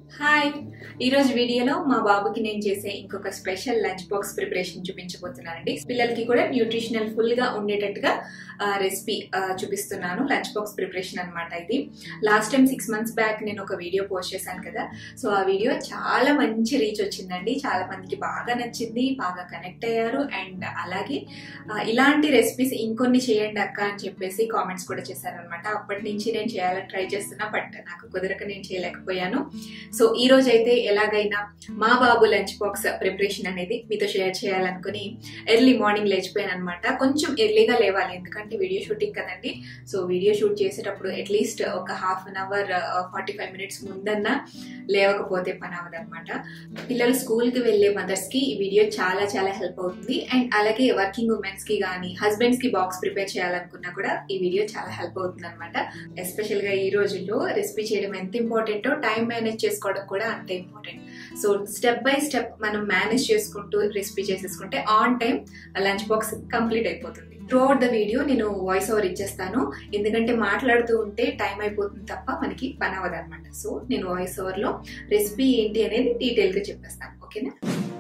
hi ఈరోజు వీడియోలో మా బాబుకి నేను చేసే ఇంకొక స్పెషల్ లంచ్ బాక్స్ ప్రిపరేషన్ చూపించబోతున్నానండి పిల్లలకి కూడా న్యూట్రిషనల్ ఫుల్ గా ఉండేటట్టుగా రెసిపీ చూపిస్తున్నాను లంచ్ బాక్స్ ప్రిపరేషన్ అనమాట ఇది last time six months back నేను ఒక వీడియో పోస్ట్ చేశాను కదా సో ఆ వీడియో చాలా మంచి రీచ్ వచ్చిందండి చాలా మందికి బాగా నచ్చింది బాగా కనెక్ట్ అయ్యారు అండ్ అలాగే ఆ, ఇలాంటి రెసిపీస్ ఇంకొన్ని చేయండి అక్క అని చెప్పేసి కామెంట్స్ కూడా చేశారనమాట అప్పటి నుంచి నేను చేయాలని ట్రై చేస్తున్నా బట్ నాకు కుదరక నేను చేయలేకపోయాను సో ఈ రోజు అయితే ఎలాగైనా మా బాబు లంచ్ బాక్స్ ప్రిపరేషన్ అనేది మీతో షేర్ చేయాలనుకుని ఎర్లీ మార్నింగ్ లేచిపోయాను అనమాట కొంచెం ఎర్లీగా లేవాలి ఎందుకంటే వీడియో షూటింగ్ కదండి సో వీడియో షూట్ చేసేటప్పుడు అట్లీస్ట్ ఒక half an hour forty five minutes ముందన్నా లేవకపోతే పని అవ్వదన్నమాట పిల్లలు స్కూల్ కి వెళ్లే మదర్స్ కి ఈ వీడియో చాలా చాలా హెల్ప్ అవుతుంది అండ్ అలాగే వర్కింగ్ ఉమెన్స్ కి కానీ హస్బెండ్స్ కి బాక్స్ ప్రిపేర్ చేయాలనుకున్నా కూడా ఈ వీడియో చాలా హెల్ప్ అవుతుంది అనమాట ఎస్పెషల్ గా ఈ రోజుల్లో రెసిపీ చేయడం ఎంత ఇంపార్టెంటో టైం మేనేజ్ చేసుకోవడం కూడా అంతే important so step by step మనం మేనేజ్ చేసుకుంటూ రెసిపీ చేసేసుకుంటే on time lunch box complete అయిపోతుంది త్రూ అవుట్ ద వీడియో నేను వాయిస్ ఓవర్ ఇచ్చేస్తాను ఎందుకంటే మాట్లాడుతూ ఉంటే టైం అయిపోతుంది తప్ప మనకి పని అవ్వదు అనమాట సో నేను వాయిస్ ఓవర్ లో రెసిపీ ఏంటి అనేది డీటెయిల్ గా చెప్పేస్తాను ఓకేనా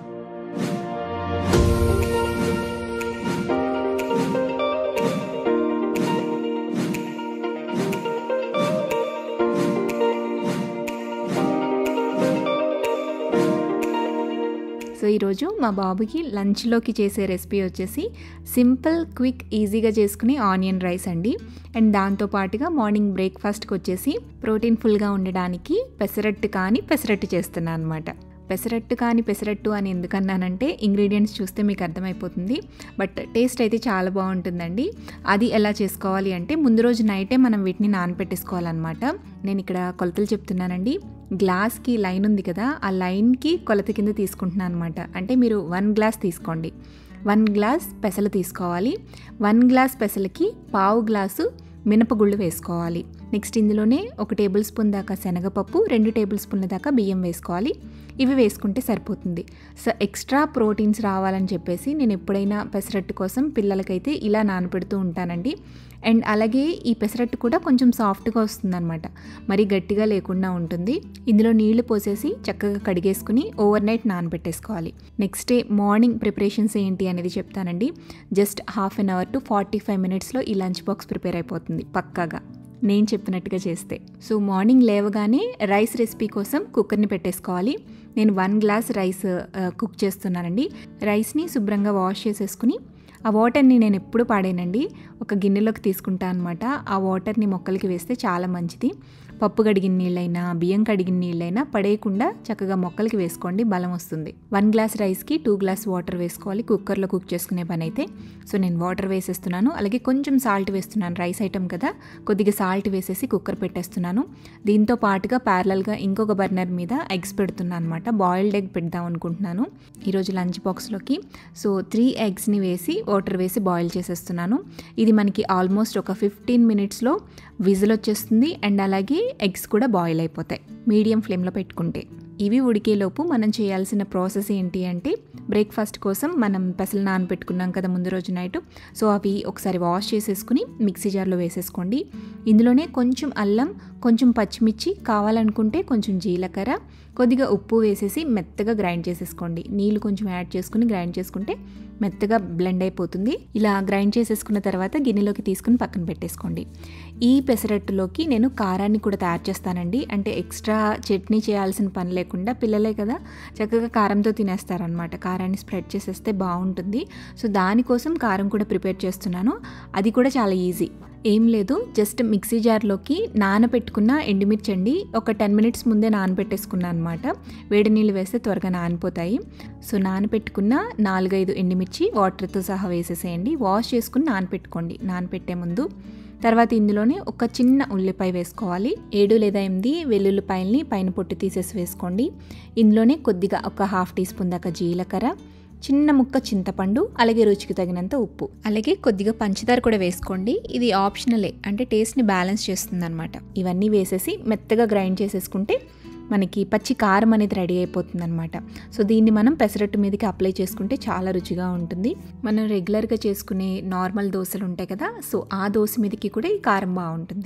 సో ఈరోజు మా బాబుకి లంచ్లోకి చేసే రెసిపీ వచ్చేసి సింపుల్ క్విక్ ఈజీగా చేసుకునే ఆనియన్ రైస్ అండి అండ్ దాంతో పాటుగా మార్నింగ్ బ్రేక్ఫాస్ట్కి వచ్చేసి ప్రోటీన్ ఫుల్గా ఉండడానికి పెసరట్టు కానీ పెసరట్టు చేస్తున్నాను అనమాట పెసరట్టు కానీ పెసరట్టు అని ఎందుకన్నానంటే ఇంగ్రీడియంట్స్ చూస్తే మీకు అర్థమైపోతుంది బట్ టేస్ట్ అయితే చాలా బాగుంటుందండి అది ఎలా చేసుకోవాలి అంటే ముందు రోజు నైటే మనం వీటిని నానపెట్టేసుకోవాలన్నమాట నేను ఇక్కడ కొలతలు చెప్తున్నానండి గ్లాస్కి లైన్ ఉంది కదా ఆ లైన్కి కొలత కింద తీసుకుంటున్నాను అనమాట అంటే మీరు వన్ గ్లాస్ తీసుకోండి వన్ గ్లాస్ పెసలు తీసుకోవాలి వన్ గ్లాస్ పెసలకి పావు గ్లాసు మినపగుళ్ళు వేసుకోవాలి నెక్స్ట్ ఇందులోనే ఒక టేబుల్ స్పూన్ దాకా శనగపప్పు రెండు టేబుల్ స్పూన్ల దాకా బియ్యం వేసుకోవాలి ఇవి వేసుకుంటే సరిపోతుంది సో ఎక్స్ట్రా ప్రోటీన్స్ రావాలని చెప్పేసి నేను ఎప్పుడైనా పెసరట్టు కోసం పిల్లలకైతే ఇలా నానపెడుతూ ఉంటానండి అండ్ అలాగే ఈ పెసరట్టు కూడా కొంచెం సాఫ్ట్గా వస్తుందన్నమాట మరి గట్టిగా లేకుండా ఉంటుంది ఇందులో నీళ్లు పోసేసి చక్కగా కడిగేసుకుని ఓవర్ నైట్ నానబెట్టేసుకోవాలి నెక్స్ట్ డే మార్నింగ్ ప్రిపరేషన్స్ ఏంటి అనేది చెప్తానండి just half an hour to forty five మినిట్స్లో ఈ లంచ్ బాక్స్ ప్రిపేర్ అయిపోతుంది పక్కాగా నేను చెప్పినట్టుగా చేస్తే సో మార్నింగ్ లేవగానే రైస్ రెసిపీ కోసం కుక్కర్ని పెట్టేసుకోవాలి నేను వన్ గ్లాస్ రైస్ ఆ, కుక్ చేస్తున్నానండి రైస్ని శుభ్రంగా వాష్ చేసేసుకుని ఆ వాటర్ని నేను ఎప్పుడు పాడేనండి ఒక గిన్నెలోకి తీసుకుంటా అనమాట ఆ వాటర్ని మొక్కలకి వేస్తే చాలా మంచిది పప్పు కడిగిన నీళ్ళైనా బియ్యం కడిగిన నీళ్ళైనా పడేయకుండా చక్కగా మొక్కలకి వేసుకోండి బలం వస్తుంది వన్ గ్లాస్ రైస్కి టూ గ్లాస్ వాటర్ వేసుకోవాలి కుక్కర్లో కుక్ చేసుకునే పని అయితే సో నేను వాటర్ వేసేస్తున్నాను అలాగే కొంచెం సాల్ట్ వేస్తున్నాను రైస్ ఐటమ్ కదా కొద్దిగా సాల్ట్ వేసేసి కుక్కర్ పెట్టేస్తున్నాను దీంతో పాటుగా ప్యారలల్గా ఇంకొక బర్నర్ మీద ఎగ్స్ పెడుతున్నాను అనమాట బాయిల్డ్ ఎగ్ పెడదాం అనుకుంటున్నాను ఈరోజు లంచ్ బాక్స్లోకి సో త్రీ ఎగ్స్ని వేసి వాటర్ వేసి బాయిల్ చేసేస్తున్నాను ఇది మనకి ఆల్మోస్ట్ ఒక ఫిఫ్టీన్ మినిట్స్లో విజిల్ వచ్చేస్తుంది అండ్ అలాగే ఎగ్స్ కూడా బాయిల్ అయిపోతాయి మీడియం ఫ్లేమ్లో పెట్టుకుంటే ఇవి ఉడికేలోపు మనం చేయాల్సిన ప్రాసెస్ ఏంటి అంటే బ్రేక్ఫాస్ట్ కోసం మనం పెసలు నానబెట్టుకున్నాం కదా ముందు రోజు నైట్ సో అవి ఒకసారి వాష్ చేసేసుకుని మిక్సీ జార్లో వేసేసుకోండి ఇందులోనే కొంచెం అల్లం కొంచెం పచ్చిమిర్చి కావాలనుకుంటే కొంచెం జీలకర్ర కొద్దిగా ఉప్పు వేసేసి మెత్తగా గ్రైండ్ చేసేసుకోండి నీళ్ళు కొంచెం యాడ్ చేసుకుని గ్రైండ్ చేసుకుంటే మెత్తగా బ్లెండ్ అయిపోతుంది ఇలా గ్రైండ్ చేసేసుకున్న తర్వాత గిన్నెలోకి తీసుకుని పక్కన పెట్టేసుకోండి ఈ పెసరట్టులోకి నేను కారాన్ని కూడా తయారు చేస్తానండి అంటే ఎక్స్ట్రా చట్నీ చేయాల్సిన పని లేకుండా పిల్లలే కదా చక్కగా కారంతో తినేస్తారనమాట కారాన్ని స్ప్రెడ్ చేసేస్తే బాగుంటుంది సో దానికోసం కారం కూడా ప్రిపేర్ చేస్తున్నాను అది కూడా చాలా ఈజీ ఏం లేదు జస్ట్ మిక్సీ జార్లోకి నానబెట్టుకున్న ఎండుమిర్చి అండి ఒక టెన్ మినిట్స్ ముందే నానబెట్టేసుకున్నాను అనమాట వేడి నీళ్ళు వేస్తే త్వరగా నానిపోతాయి సో నానబెట్టుకున్న నాలుగైదు ఎండుమిర్చి వాటర్తో సహా వేసేసేయండి వాష్ చేసుకుని నానబెట్టుకోండి నానబెట్టే ముందు తర్వాత ఇందులోనే ఒక చిన్న ఉల్లిపాయ వేసుకోవాలి ఏడు లేదా ఎనిమిది వెల్లుల్లిపాయల్ని పైన పొట్టు తీసేసి వేసుకోండి ఇందులోనే కొద్దిగా ఒక హాఫ్ టీ స్పూన్ దాకా జీలకర్ర చిన్న ముక్క చింతపండు అలాగే రుచికి తగినంత ఉప్పు అలాగే కొద్దిగా పంచదార కూడా వేసుకోండి ఇది ఆప్షనలే అంటే టేస్ట్ని బ్యాలెన్స్ చేస్తుంది అనమాట ఇవన్నీ వేసేసి మెత్తగా గ్రైండ్ చేసేసుకుంటే మనకి పచ్చి కారం అనేది రెడీ అయిపోతుంది అనమాట సో దీన్ని మనం పెసరట్టు మీదకి అప్లై చేసుకుంటే చాలా రుచిగా ఉంటుంది మనం రెగ్యులర్గా చేసుకునే నార్మల్ దోశలు ఉంటాయి కదా సో ఆ దోశ మీదకి కూడా ఈ కారం బాగుంటుంది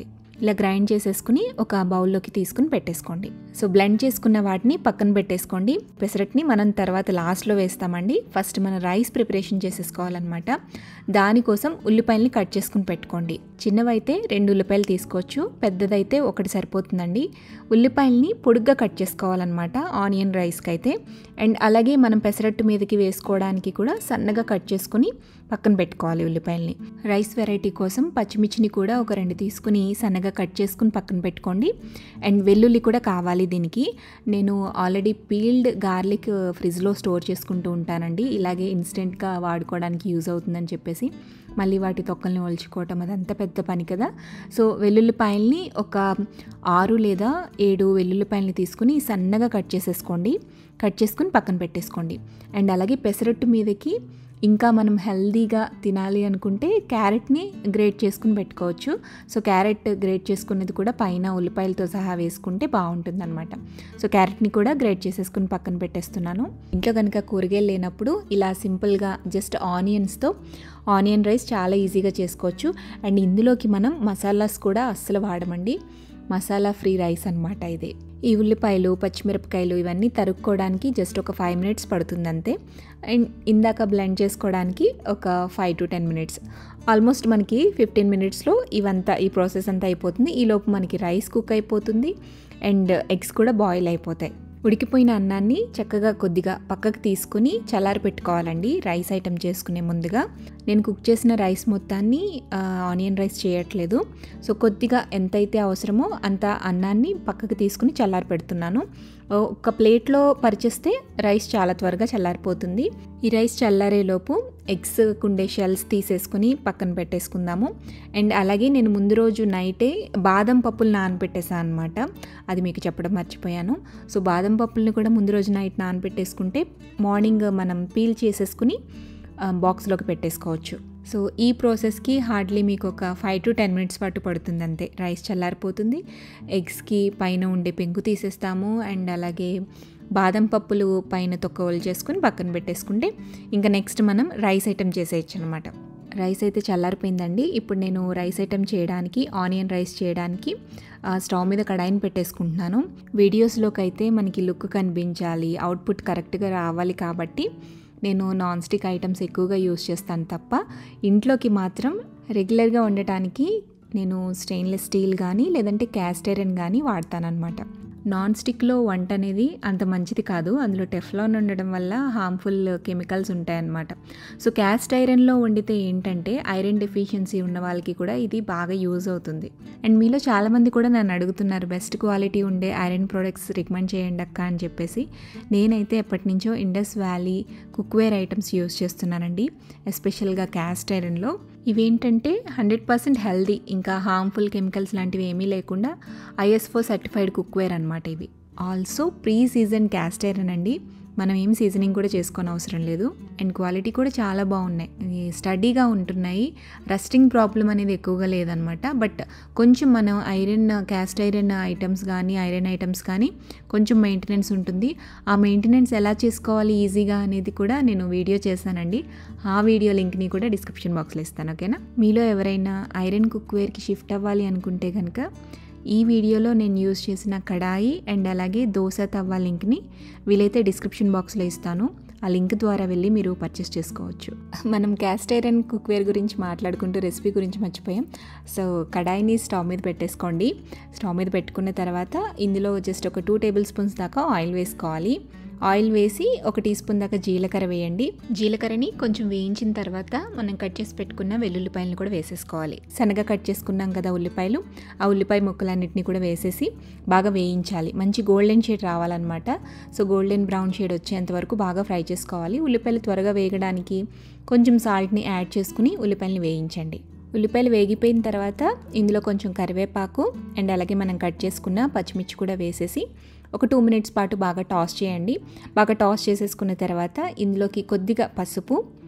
ఇలా గ్రైండ్ చేసేసుకుని ఒక బౌల్లోకి తీసుకుని పెట్టేసుకోండి సో బ్లెండ్ చేసుకున్న వాటిని పక్కన పెట్టేసుకోండి పెసరట్ని మనం తర్వాత లాస్ట్లో వేస్తామండి ఫస్ట్ మనం రైస్ ప్రిపరేషన్ చేసేసుకోవాలన్నమాట దానికోసం ఉల్లిపాయల్ని కట్ చేసుకుని పెట్టుకోండి చిన్నవైతే రెండు ఉల్లిపాయలు తీసుకోవచ్చు పెద్దదైతే ఒకటి సరిపోతుందండి ఉల్లిపాయల్ని పొడుగ్గా కట్ చేసుకోవాలన్నమాట ఆనియన్ రైస్కి అయితే అండ్ అలాగే మనం పెసరట్టు మీదకి వేసుకోవడానికి కూడా సన్నగా కట్ చేసుకుని పక్కన పెట్టుకోవాలి ఉల్లిపాయల్ని రైస్ వెరైటీ కోసం పచ్చిమిర్చిని కూడా ఒక రెండు తీసుకుని సన్నగా కట్ చేసుకుని పక్కన పెట్టుకోండి అండ్ వెల్లుల్లి కూడా కావాలి దీనికి నేను ఆల్రెడీ పీల్డ్ గార్లిక్ ఫ్రిడ్జ్లో స్టోర్ చేసుకుంటూ ఉంటానండి ఇలాగే ఇన్స్టెంట్గా వాడుకోవడానికి యూజ్ అవుతుందని చెప్పేసి మళ్ళీ వాటి తొక్కల్ని ఒలుచుకోవటం అదంతా పెద్ద పని కదా సో వెల్లుల్లిపాయల్ని ఒక ఆరు లేదా ఏడు వెల్లుల్లిపాయల్ని తీసుకుని సన్నగా కట్ చేసేసుకోండి కట్ చేసుకుని పక్కన పెట్టేసుకోండి అండ్ అలాగే పెసరట్టు మీదకి ఇంకా మనం హెల్దీగా తినాలి అనుకుంటే క్యారెట్ని గ్రేట్ చేసుకుని పెట్టుకోవచ్చు సో క్యారెట్ గ్రేట్ చేసుకునేది కూడా పైన ఉల్లిపాయలతో సహా వేసుకుంటే బాగుంటుందన్నమాట సో క్యారెట్ని కూడా గ్రేట్ చేసేసుకుని పక్కన పెట్టేస్తున్నాను ఇంట్లో కనుక కూరగాయలు లేనప్పుడు ఇలా సింపుల్గా జస్ట్ ఆనియన్స్తో ఆనియన్ రైస్ చాలా ఈజీగా చేసుకోవచ్చు అండ్ ఇందులోకి మనం మసాలాస్ కూడా అస్సలు వాడమండి మసాలా ఫ్రీ రైస్ అనమాట ఇది ఈ ఉల్లిపాయలు పచ్చిమిరపకాయలు ఇవన్నీ తరుక్కోవడానికి జస్ట్ ఒక ఫైవ్ మినిట్స్ పడుతుంది అంతే అండ్ ఇందాక బ్లెండ్ చేసుకోవడానికి ఒక five to ten minutes almost మనకి ఫిఫ్టీన్ మినిట్స్లో ఇవంతా ఈ ప్రాసెస్ అంతా అయిపోతుంది ఈలోపు మనకి రైస్ కుక్ అయిపోతుంది అండ్ ఎగ్స్ కూడా బాయిల్ అయిపోతాయి ఉడికిపోయిన అన్నాన్ని చక్కగా కొద్దిగా పక్కకు తీసుకుని చల్లారి పెట్టుకోవాలండి రైస్ ఐటెం చేసుకునే ముందుగా నేను కుక్ చేసిన రైస్ మొత్తాన్ని ఆనియన్ రైస్ చేయట్లేదు సో కొద్దిగా ఎంతైతే అవసరమో అంత అన్నాన్ని పక్కకు తీసుకుని చల్లారి పెడుతున్నాను ఒక ప్లేట్లో పరిచేస్తే రైస్ చాలా త్వరగా చల్లారిపోతుంది ఈ రైస్ చల్లారేలోపు ఎగ్స్ కుండే షెల్స్ తీసేసుకుని పక్కన పెట్టేసుకుందాము అండ్ అలాగే నేను ముందు రోజు నైటే బాదం పప్పులు నానబెట్టేసాను అనమాట అది మీకు చెప్పడం మర్చిపోయాను సో బాదం పప్పుల్ని కూడా ముందు రోజు నైట్ నానబెట్టేసుకుంటే మార్నింగ్ మనం పీల్ చేసేసుకుని బాక్స్లోకి పెట్టేసుకోవచ్చు సో ఈ ప్రాసెస్కి హార్డ్లీ మీకు ఒక ఫైవ్ టు టెన్ మినిట్స్ పాటు పడుతుంది అంతే రైస్ చల్లారిపోతుంది ఎగ్స్కి పైన ఉండే పెంకు తీసేస్తాము అండ్ అలాగే బాదం పప్పులు పైన తొక్క చేసుకొని పక్కన పెట్టేసుకుంటే ఇంకా నెక్స్ట్ మనం రైస్ ఐటెం చేసేయచ్చు అనమాట రైస్ అయితే చల్లారిపోయిందండి ఇప్పుడు నేను రైస్ ఐటెం చేయడానికి ఆనియన్ రైస్ చేయడానికి స్టవ్ మీద కడాయిని పెట్టేసుకుంటున్నాను వీడియోస్లోకి అయితే మనకి లుక్ కనిపించాలి అవుట్పుట్ కరెక్ట్గా రావాలి కాబట్టి నేను నాన్ స్టిక్ ఐటమ్స్ ఎక్కువగా యూస్ చేస్తాను తప్ప ఇంట్లోకి మాత్రం రెగ్యులర్గా ఉండటానికి నేను స్టెయిన్లెస్ స్టీల్ కానీ లేదంటే క్యాస్ట్ ఐరన్ కానీ వాడతానన్నమాట నాన్ స్టిక్లో వంట అనేది అంత మంచిది కాదు అందులో టెఫ్లాన్ ఉండడం వల్ల హార్మ్ఫుల్ కెమికల్స్ ఉంటాయన్నమాట సో క్యాస్ట్ ఐరన్లో వండితే ఏంటంటే ఐరన్ డెఫిషియన్సీ ఉన్న వాళ్ళకి కూడా ఇది బాగా యూజ్ అవుతుంది అండ్ మీలో చాలామంది కూడా నన్ను అడుగుతున్నారు బెస్ట్ క్వాలిటీ ఉండే ఐరన్ ప్రోడక్ట్స్ రికమెండ్ చేయండి అక్క అని చెప్పేసి నేనైతే ఎప్పటి నుంచో Indus Valley cookware items use చేస్తున్నానండి ఎస్పెషల్గా క్యాస్ట్ ఐరన్లో ఇవేంటంటే హండ్రెడ్ పర్సెంట్ హెల్దీ ఇంకా హార్మ్ఫుల్ కెమికల్స్ లాంటివి ఏమీ లేకుండా ఐఎస్ఓ సర్టిఫైడ్ కుక్వేర్ అనమాట ఇవి also pre season cast iron అండి మనం ఏం సీజనింగ్ కూడా చేసుకోని అవసరం లేదు అండ్ క్వాలిటీ కూడా చాలా బాగున్నాయి స్టడీగా ఉంటున్నాయి రస్టింగ్ ప్రాబ్లం అనేది ఎక్కువగా లేదనమాట బట్ కొంచెం మనం ఐరన్ క్యాస్ట్ ఐరన్ ఐటమ్స్ కానీ ఐరన్ ఐటమ్స్ కానీ కొంచెం మెయింటెనెన్స్ ఉంటుంది ఆ మెయింటెనెన్స్ ఎలా చేసుకోవాలి ఈజీగా అనేది కూడా నేను వీడియో చేశానండి ఆ వీడియో లింక్ని కూడా డిస్క్రిప్షన్ బాక్స్లో ఇస్తాను ఓకేనా మీలో ఎవరైనా ఐరన్ కుక్వేర్కి షిఫ్ట్ అవ్వాలి అనుకుంటే కనుక ఈ వీడియోలో నేను యూజ్ చేసిన కడాయి అండ్ అలాగే దోశ తవ్వ లింక్ని వీలైతే డిస్క్రిప్షన్ బాక్స్లో ఇస్తాను ఆ లింక్ ద్వారా వెళ్ళి మీరు పర్చేస్ చేసుకోవచ్చు మనం క్యాస్ట్ ఐరన్ కుక్వేర్ గురించి మాట్లాడుకుంటూ రెసిపీ గురించి మర్చిపోయాం సో కడాయిని స్టవ్ మీద పెట్టేసుకోండి స్టవ్ మీద పెట్టుకున్న తర్వాత ఇందులో జస్ట్ ఒక టూ టేబుల్ స్పూన్స్ దాకా ఆయిల్ వేసుకోవాలి ఆయిల్ వేసి ఒక టీ స్పూన్ దాకా జీలకర్ర వేయండి జీలకర్రని కొంచెం వేయించిన తర్వాత మనం కట్ చేసి పెట్టుకున్న వెల్లుల్లిపాయలను కూడా వేసేసుకోవాలి సన్నగా కట్ చేసుకున్నాం కదా ఉల్లిపాయలు ఆ ఉల్లిపాయ ముక్కలన్నిటిని కూడా వేసేసి బాగా వేయించాలి మంచి గోల్డెన్ షేడ్ రావాలన్నమాట సో గోల్డెన్ బ్రౌన్ షేడ్ వచ్చేంత వరకు బాగా ఫ్రై చేసుకోవాలి ఉల్లిపాయలు త్వరగా వేగడానికి కొంచెం సాల్ట్ని యాడ్ చేసుకుని ఉల్లిపాయలని వేయించండి ఉల్లిపాయలు వేగిపోయిన తర్వాత ఇందులో కొంచెం కరివేపాకు అండ్ అలాగే మనం కట్ చేసుకున్న పచ్చిమిర్చి కూడా వేసేసి ఒక టూ మినిట్స్ పాటు బాగా టాస్ చేయండి బాగా టాస్ చేసేసుకున్న తర్వాత ఇందులోకి కొద్దిగా పసుపు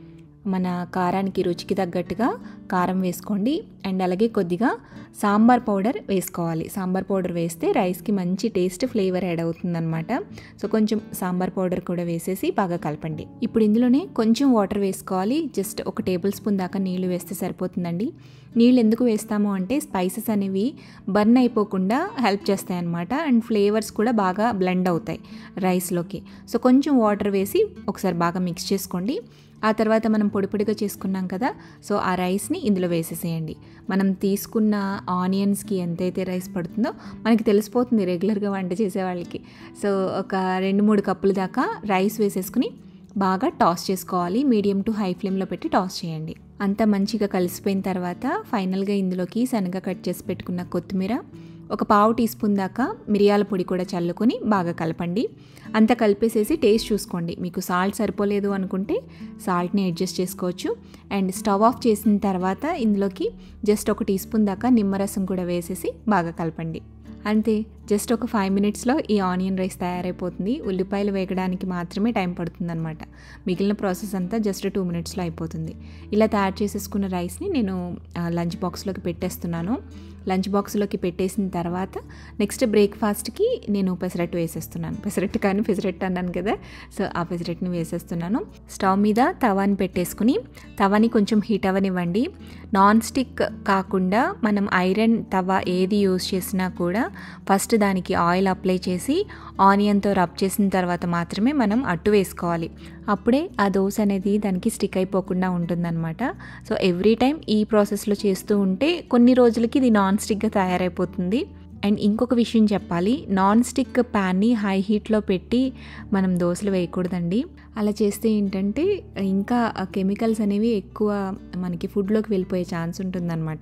మన కారానికి రుచికి తగ్గట్టుగా కారం వేసుకోండి అండ్ అలాగే కొద్దిగా సాంబార్ పౌడర్ వేసుకోవాలి సాంబార్ పౌడర్ వేస్తే రైస్కి మంచి టేస్ట్ ఫ్లేవర్ యాడ్ అవుతుందన్నమాట సో కొంచెం సాంబార్ పౌడర్ కూడా వేసేసి బాగా కలపండి ఇప్పుడు ఇందులోనే కొంచెం వాటర్ వేసుకోవాలి జస్ట్ ఒక టేబుల్ స్పూన్ దాకా నీళ్లు వేస్తే సరిపోతుందండి నీళ్ళు ఎందుకు వేస్తాము అంటే స్పైసెస్ అనేవి బర్న్ అయిపోకుండా హెల్ప్ చేస్తాయి అన్నమాట అండ్ ఫ్లేవర్స్ కూడా బాగా బ్లెండ్ అవుతాయి రైస్లోకి సో కొంచెం వాటర్ వేసి ఒకసారి బాగా మిక్స్ చేసుకోండి ఆ తర్వాత మనం పొడి పొడిగా చేసుకున్నాం కదా సో ఆ రైస్ని ఇందులో వేసేసేయండి మనం తీసుకున్న ఆనియన్స్కి ఎంతైతే రైస్ పడుతుందో మనకి తెలిసిపోతుంది రెగ్యులర్గా వంట చేసే వాళ్ళకి సో ఒక రెండు మూడు కప్పుల దాకా రైస్ వేసేసుకుని బాగా టాస్ చేసుకోవాలి మీడియం టు హై ఫ్లేమ్లో పెట్టి టాస్ చేయండి అంతా మంచిగా కలిసిపోయిన తర్వాత ఫైనల్గా ఇందులోకి సన్నగా కట్ చేసి పెట్టుకున్న కొత్తిమీర ఒక పావు టీ స్పూన్ దాకా మిరియాల పొడి కూడా చల్లుకొని బాగా కలపండి అంతా కలిపేసేసి టేస్ట్ చూసుకోండి మీకు సాల్ట్ సరిపోలేదు అనుకుంటే సాల్ట్ని అడ్జస్ట్ చేసుకోవచ్చు అండ్ స్టవ్ ఆఫ్ చేసిన తర్వాత ఇందులోకి జస్ట్ ఒక టీ స్పూన్ దాకా నిమ్మరసం కూడా వేసేసి బాగా కలపండి అంతే జస్ట్ ఒక ఫైవ్ మినిట్స్లో ఈ ఆనియన్ రైస్ తయారైపోతుంది ఉల్లిపాయలు వేగడానికి మాత్రమే టైం పడుతుందన్నమాట మిగిలిన ప్రాసెస్ అంతా జస్ట్ టూ మినిట్స్లో అయిపోతుంది ఇలా తయారు చేసేసుకున్న రైస్ని నేను లంచ్ బాక్స్లోకి పెట్టేస్తున్నాను లంచ్ బాక్స్లోకి పెట్టేసిన తర్వాత నెక్స్ట్ బ్రేక్ఫాస్ట్కి నేను పెసరట్టు వేసేస్తున్నాను పెసరట్టు కానీ పెసరట్టు అన్నాను కదా సో ఆ పెసరట్టుని వేసేస్తున్నాను స్టవ్ మీద తవాని పెట్టేసుకుని తవాని కొంచెం హీట్ అవ్వనివ్వండి నాన్ స్టిక్ కాకుండా మనం ఐరన్ తవ ఏది యూస్ చేసినా కూడా ఫస్ట్ దానికి ఆయిల్ అప్లై చేసి ఆనియన్తో రబ్ చేసిన తర్వాత మాత్రమే మనం అట్టు వేసుకోవాలి అప్పుడే ఆ దోశ అనేది దానికి స్టిక్ అయిపోకుండా ఉంటుందన్నమాట సో ఎవ్రీ టైం ఈ ప్రాసెస్లో చేస్తూ ఉంటే కొన్ని రోజులకి ఇది నాన్ స్టిక్గా తయారైపోతుంది అండ్ ఇంకొక విషయం చెప్పాలి నాన్ స్టిక్ ప్యాన్ని హై హీట్లో పెట్టి మనం దోశలు వేయకూడదండి అలా చేస్తే ఏంటంటే ఇంకా కెమికల్స్ అనేవి ఎక్కువ మనకి ఫుడ్లోకి వెళ్ళిపోయే ఛాన్స్ ఉంటుందన్నమాట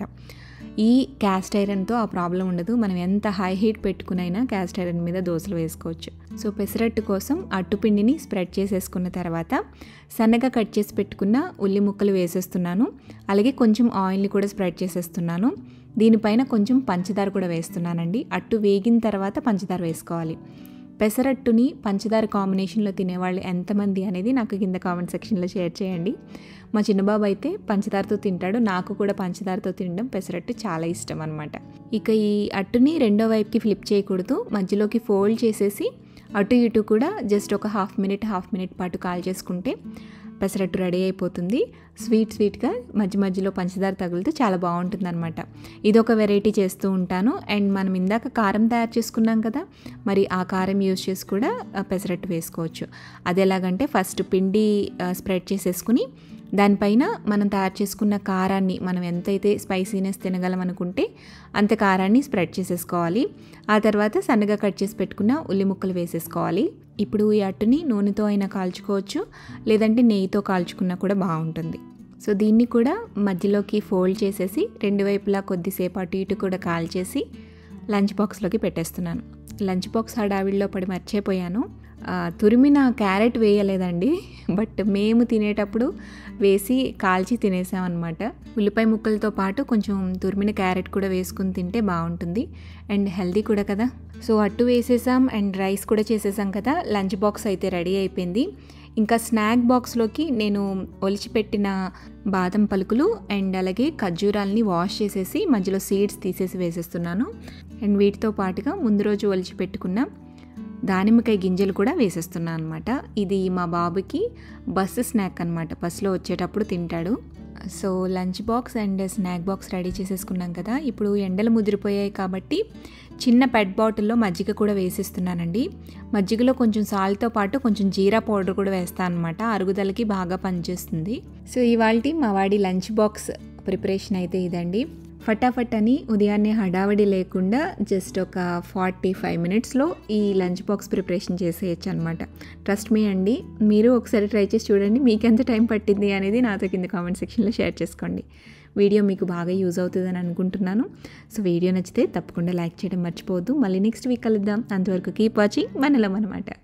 ఈ క్యాస్ట్ ఐరన్తో ఆ ప్రాబ్లం ఉండదు మనం ఎంత హై హీట్ పెట్టుకునైనా క్యాస్ట్ ఐరన్ మీద దోశలు వేసుకోవచ్చు సో పెసరట్టు కోసం అట్టుపిండిని స్ప్రెడ్ చేసేసుకున్న తర్వాత సన్నగా కట్ చేసి పెట్టుకున్న ఉల్లి ముక్కలు వేసేస్తున్నాను అలాగే కొంచెం ఆయిల్ని కూడా స్ప్రెడ్ చేసేస్తున్నాను దీనిపైన కొంచెం పంచదార కూడా వేస్తున్నానండి అట్టు వేగిన తర్వాత పంచదార వేసుకోవాలి పెసరట్టుని పంచదార కాంబినేషన్లో తినేవాళ్ళు ఎంతమంది అనేది నాకు కింద కామెంట్ సెక్షన్లో షేర్ చేయండి మా చిన్నబాబు అయితే పంచదారతో తింటాడు నాకు కూడా పంచదారతో తినడం పెసరట్టు చాలా ఇష్టం అనమాట ఇక ఈ అట్టుని రెండో వైపుకి ఫ్లిప్ చేయకూడదు మధ్యలోకి ఫోల్డ్ చేసేసి అటు ఇటు కూడా జస్ట్ ఒక హాఫ్ మినిట్ హాఫ్ మినిట్ పాటు కాల్ చేసుకుంటే పెసరట్టు రెడీ అయిపోతుంది స్వీట్ స్వీట్గా మధ్య మధ్యలో పంచదార తగులుతూ చాలా బాగుంటుంది అనమాట ఇది ఒక వెరైటీ చేస్తూ ఉంటాను అండ్ మనం ఇందాక కారం తయారు చేసుకున్నాం కదా మరి ఆ కారం యూజ్ చేసి కూడా పెసరట్టు వేసుకోవచ్చు అది ఎలాగంటే ఫస్ట్ పిండి స్ప్రెడ్ చేసేసుకుని దానిపైన మనం తయారు చేసుకున్న కారాన్ని మనం ఎంతైతే స్పైసీనెస్ తినగలం అనుకుంటే అంత కారాన్ని స్ప్రెడ్ చేసేసుకోవాలి ఆ తర్వాత సన్నగా కట్ చేసి పెట్టుకున్న ఉల్లి ముక్కలు వేసేసుకోవాలి ఇప్పుడు ఈ అట్టుని నూనెతో అయినా కాల్చుకోవచ్చు లేదంటే నెయ్యితో కాల్చుకున్నా కూడా బాగుంటుంది సో దీన్ని కూడా మధ్యలోకి ఫోల్డ్ చేసేసి రెండు వైపులా కొద్దిసేపు అటు ఇటు కూడా కాల్చేసి లంచ్ బాక్స్లోకి పెట్టేస్తున్నాను లంచ్ బాక్స్ హడావిడిలో పడి మర్చిపోయాను తురిమిన క్యారెట్ వేయలేదండి బట్ మేము తినేటప్పుడు వేసి కాల్చి తినేసామన్నమాట ఉల్లిపాయ ముక్కలతో పాటు కొంచెం తురిమిన క్యారెట్ కూడా వేసుకుని తింటే బాగుంటుంది అండ్ హెల్దీ కూడా కదా సో అట్టు వేసేసాం అండ్ రైస్ కూడా చేసేసాం కదా లంచ్ బాక్స్ అయితే రెడీ అయిపోయింది ఇంకా స్నాక్ బాక్స్లోకి నేను ఒలిచిపెట్టిన బాదం పలుకులు అండ్ అలాగే ఖర్జూరాలని వాష్ చేసేసి మధ్యలో సీడ్స్ తీసేసి వేసేస్తున్నాను అండ్ వీటితో పాటుగా ముందు రోజు ఒలిచిపెట్టుకున్న దానిమ్మకాయ గింజలు కూడా వేసేస్తున్నాను అనమాట ఇది మా బాబుకి బస్సు స్నాక్ అనమాట బస్సులో వచ్చేటప్పుడు తింటాడు so lunch box and snack box ready చేసేసుకున్నాం కదా ఇప్పుడు ఎండలు ముదిరిపోయాయి కాబట్టి చిన్న పెట్ బాటిల్లో మజ్జిగ కూడా వేసిస్తున్నానండి మజ్జిగలో కొంచెం సాల్ట్తో పాటు కొంచెం జీరా పౌడర్ కూడా వేస్తాను అనమాట అరుగుదలకి బాగా పనిచేస్తుంది సో ఇవాళ మా వాడి లంచ్ బాక్స్ ప్రిపరేషన్ అయితే ఇదండి ఫటాఫట్ అని ఉదయాన్నే హడావిడి లేకుండా జస్ట్ ఒక ఫార్టీ ఫైవ్ మినిట్స్లో ఈ లంచ్ బాక్స్ ప్రిపరేషన్ చేసేయచ్చు అనమాట ట్రస్ట్ మీ అండి మీరు ఒకసారి ట్రై చేసి చూడండి మీకు ఎంత టైం పట్టింది అనేది నాతో కింద కామెంట్ సెక్షన్లో షేర్ చేసుకోండి వీడియో మీకు బాగా యూజ్ అవుతుందని అనుకుంటున్నాను సో వీడియో నచ్చితే తప్పకుండా లైక్ చేయడం మర్చిపోవద్దు మళ్ళీ నెక్స్ట్ వీక్ కలుద్దాం అంతవరకు కీప్ వాచింగ్ మనలం అనమాట